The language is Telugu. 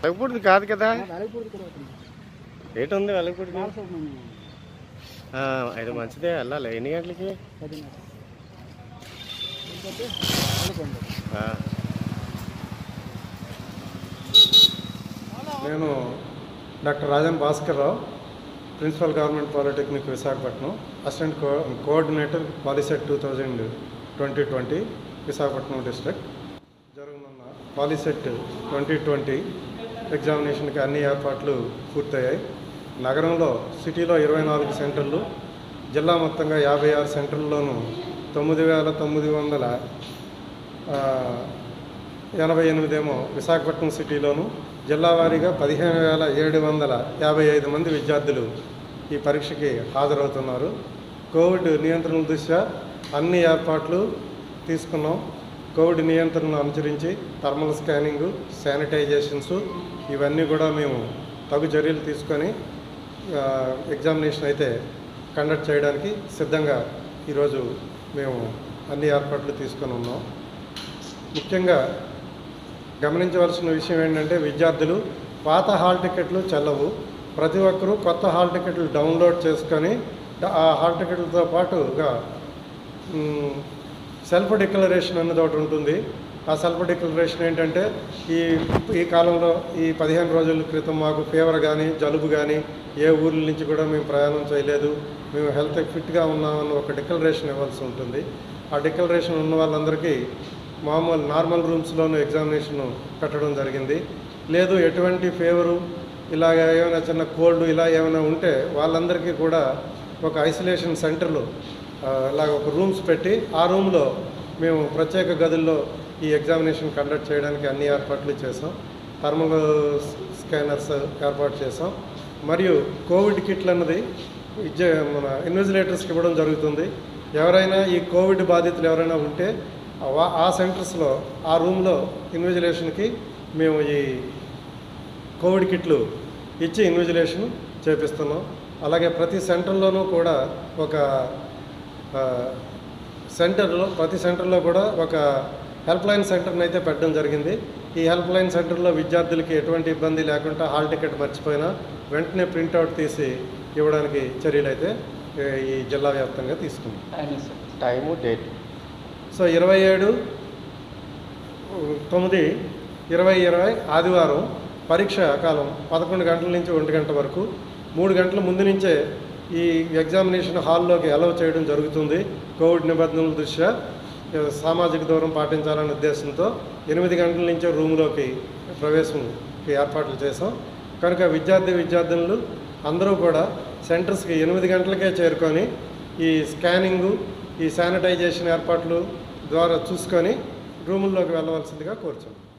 వెలగపూడిది కాదు కదా వెలగపూడి కూడా అవుతుంది ఏటి ఉంది వెలగపూడిది నాలుగు మేము ఆ, అది మంచిదే వెళ్ళాలి ఎన్ని గంటలకి పదిన్నర ఎందుకంటే అనుకోండి ఆ. నేను doctor Rajan Bhaskar Rao principal government polytechnic Visakhapatnam assistant co coordinator Polycet two thousand twenty twenty Visakhapatnam district జరగనున్న పాలిసెట్ ట్వంటీ ట్వంటీ ఎగ్జామినేషన్కి అన్ని ఏర్పాట్లు పూర్తయ్యాయి నగరంలో సిటీలో ఇరవై నాలుగు సెంటర్లు జిల్లా మొత్తంగా యాభై ఆరు సెంటర్లలోనూ తొమ్మిది వేల తొమ్మిది వందల ఆ, ఎనభై ఎనిమిదేమో విశాఖపట్నం సిటీలోను జిల్లా వారీగా పదిహేను వేల ఏడు వందల యాభై ఐదు మంది విద్యార్థులు ఈ పరీక్షకి హాజరవుతున్నారు కోవిడ్ నియంత్రణ దృష్ట్యా అన్ని ఏర్పాట్లు తీసుకున్నాం కోవిడ్ నియంత్రణను అనుసరించి థర్మల్ స్కానింగు శానిటైజేషన్స్ ఇవన్నీ కూడా మేము తగు చర్యలు తీసుకొని ఆ, ఎగ్జామినేషన్ అయితే కండక్ట్ చేయడానికి సిద్ధంగా ఈరోజు మేము అన్ని ఏర్పాట్లు తీసుకొని ఉన్నాం ముఖ్యంగా గమనించవలసిన విషయం ఏంటంటే విద్యార్థులు పాత హాల్ టికెట్లు చెల్లవు ప్రతి ఒక్కరూ కొత్త హాల్ టికెట్లు డౌన్లోడ్ చేసుకొని డ- ఆ హాల్ టికెట్లతో పాటుగా మ్, సెల్ఫ్ డిక్లరేషన్ అన్నది ఒకటి ఉంటుంది ఆ సెల్ఫ్ డిక్లరేషన్ ఏంటంటే ఈ ఈ కాలంలో ఈ పదిహేను రోజుల క్రితం మాకు ఫీవర్ కానీ జలుబు కానీ ఏ ఊర్ల నుంచి కూడా మేము ప్రయాణం చేయలేదు మేము హెల్త్ ఫిట్గా ఉన్నామని ఒక డిక్లరేషన్ ఇవ్వాల్సి ఉంటుంది ఆ డిక్లరేషన్ ఉన్న వాళ్ళందరికీ మామూలు నార్మల్ రూమ్స్లోనూ ఎగ్జామినేషన్ పెట్టడం జరిగింది లేదు ఎటువంటి ఫీవరు ఇలాగ ఏమైనా చిన్న కోల్డ్ ఇలా ఏమైనా ఉంటే వాళ్ళందరికీ కూడా ఒక ఐసోలేషన్ సెంటర్లు ఆ, ఇలాగ ఒక రూమ్స్ పెట్టి ఆ రూమ్లో మేము ప్రత్యేక గదుల్లో ఈ ఎగ్జామినేషన్ కండక్ట్ చేయడానికి అన్ని ఏర్పాట్లు చేసాం థర్మల్ స్కానర్స్ ఏర్పాటు చేసాం మరియు కోవిడ్ కిట్లు అన్నది విద్య మన ఇన్విజిలేటర్స్కి ఇవ్వడం జరుగుతుంది ఎవరైనా ఈ కోవిడ్ బాధితులు ఎవరైనా ఉంటే ఆ వా- ఆ సెంటర్స్లో ఆ రూమ్లో ఇన్విజిలేషన్కి మేము ఈ కోవిడ్ కిట్లు ఇచ్చి ఇన్విజిలేషన్ చేపిస్తున్నాం అలాగే ప్రతి సెంటర్లోనూ కూడా ఒక ఆ, సెంటర్లో ప్రతి సెంటర్లో కూడా ఒక హెల్ప్ లైన్ సెంటర్ని అయితే పెట్టడం జరిగింది ఈ హెల్ప్ లైన్ సెంటర్లో విద్యార్థులకి ఎటువంటి ఇబ్బంది లేకుండా హాల్ టికెట్ మర్చిపోయినా వెంటనే ప్రింట్అవుట్ తీసి ఇవ్వడానికి చర్యలు అయితే ఏ, ఈ జిల్లా వ్యాప్తంగా తీసుకున్నాం టైము డేట్ సో ఇరవై ఏడు తొమ్మిది ఇరవై ఇరవై ఆదివారం పరీక్ష కాలం పదకొండు గంటల నుంచి ఒంటి గంట వరకు మూడు గంటల ముందు నుంచే ఈ ఎగ్జామినేషన్ హాల్లోకి అలౌ చేయడం జరుగుతుంది కోవిడ్ నిబంధనల దృష్ట్యా ఏ, సామాజిక దూరం పాటించాలనే ఉద్దేశంతో ఎనిమిది గంటల నుంచే రూమ్లోకి ప్రవేశంకి ఏర్పాట్లు చేసాం కనుక విద్యార్థి విద్యార్థినులు అందరూ కూడా సెంటర్స్కి ఎనిమిది గంటలకే చేరుకొని ఈ స్కానింగు ఈ శానిటైజేషన్ ఏర్పాట్లు ద్వారా చూసుకొని రూముల్లోకి వెళ్ళవలసిందిగా కోరుచున్నాం